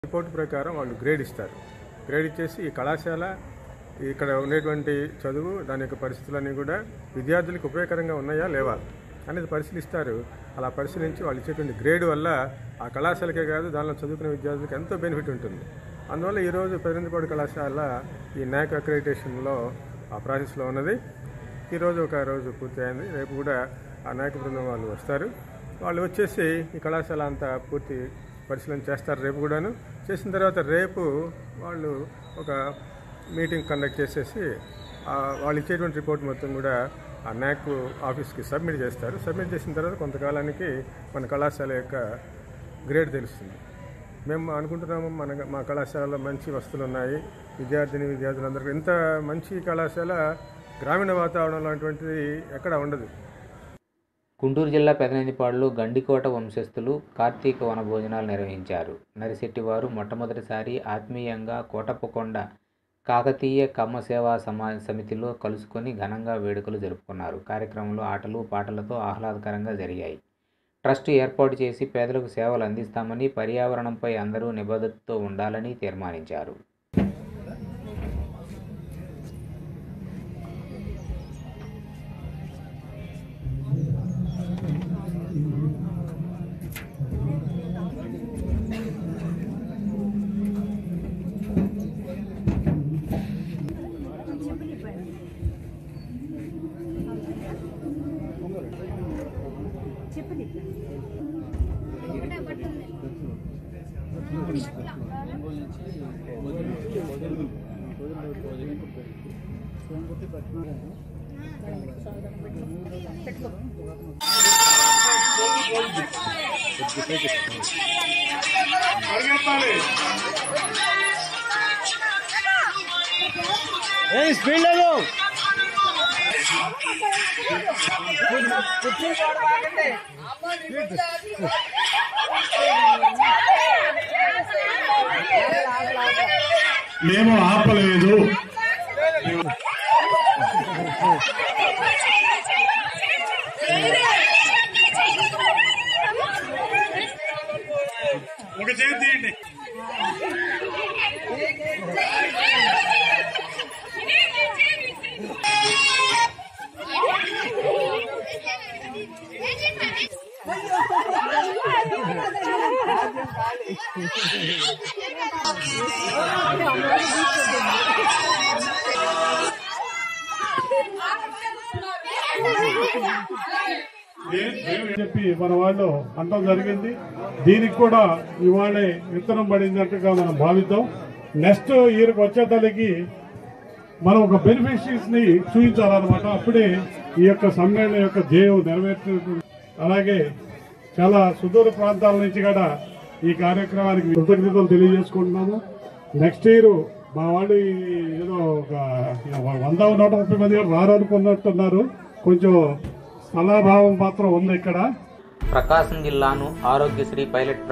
report ప్రకారం వాళ్ళు grade ఇస్తారు గ్రేడ్ ఇచ్చేసి ఈ కళాశాల ఇక్కడ ఉండేటువంటి చదువు దాని యొక్క పరిస్థితులన్నీ కూడా విద్యార్థులకు ఉపయోగకరంగా ఉన్నాయా లేవా అనేది పరిశీలిస్తారు అలా పరిశీలించి వాళ్ళు ఇచ్చేటువంటి గ్రేడ్ వల్ల ఆ కళాశాలకే కాదు దానిలో చదువుకునే విద్యార్థులకు ఎంతో బెనిఫిట్ ఉంటుంది అందువల్ల ఈరోజు పెదనందిపాడు కళాశాల ఈ నాక్ అక్రిడిటేషన్లో ఆ ప్రాసెస్లో ఉన్నది ఈరోజు ఒక రోజు పూర్తయింది రేపు కూడా ఆ నాయక బృందం వాళ్ళు వస్తారు వాళ్ళు వచ్చేసి ఈ కళాశాల అంతా పూర్తి పరిశీలన చేస్తారు రేపు కూడాను చేసిన తర్వాత రేపు వాళ్ళు ఒక మీటింగ్ కండక్ట్ చేసేసి ఆ వాళ్ళు ఇచ్చేటువంటి రిపోర్ట్ మొత్తం కూడా ఆ నాక్ ఆఫీస్కి సబ్మిట్ చేస్తారు సబ్మిట్ చేసిన తర్వాత కొంతకాలానికి మన కళాశాల యొక్క గ్రేడ్ తెలుస్తుంది మేము అనుకుంటున్నాము మన మా కళాశాలలో మంచి వస్తువులు ఉన్నాయి విద్యార్థిని విద్యార్థులందరికీ ఇంత మంచి కళాశాల గ్రామీణ వాతావరణం లాంటిది ఎక్కడ ఉండదు గుంటూరు జిల్లా పెదనందిపాడులో గండికోట వంశస్థులు కార్తీక వనభోజనాలు నిర్వహించారు నరిశెట్టి వారు మొట్టమొదటిసారి ఆత్మీయంగా కోటప్పకొండ కాకతీయ కమ్మ సేవా సమా సమితిలో కలుసుకొని ఘనంగా వేడుకలు జరుపుకున్నారు కార్యక్రమంలో ఆటలు పాటలతో ఆహ్లాదకరంగా జరిగాయి ట్రస్ట్ ఏర్పాటు చేసి పేదలకు సేవలు అందిస్తామని పర్యావరణంపై అందరూ నిబద్ధతతో ఉండాలని తీర్మానించారు మేము ఆపలేదు ఒక చేతి తీయండి ఏ- ఏమి చెప్పి మన వాళ్ళు అంతం జరిగింది దీనికి కూడా ఇవాళే విత్తనం పడినట్టుగా మనం భావిద్దాం నెక్స్ట్ ఇయర్కి వచ్చే తల్లికి మనం ఒక బెనిఫిషరీస్ ని చూపించాలన్నమాట అప్పుడే ఈ యొక్క సమ్మేళనం యొక్క ధ్యేయం నెరవేర్చినట్టు అలాగే చాలా సుదూర ప్రాంతాల నుంచి కూడా ఈ కార్యక్రమానికి కృతజ్ఞతలు తెలియజేసుకుంటున్నాము నెక్స్ట్ ఇయర్ మా వాళ్ళు ఈ ఏదో ఒక వంద నూట ముప్పై మంది రారనుకున్నట్టున్నారు కొంచెం స్థలాభావం మాత్రం ఉంది ఇక్కడ ప్రకాశం జిల్లాను ఆరోగ్యశ్రీ పైలట్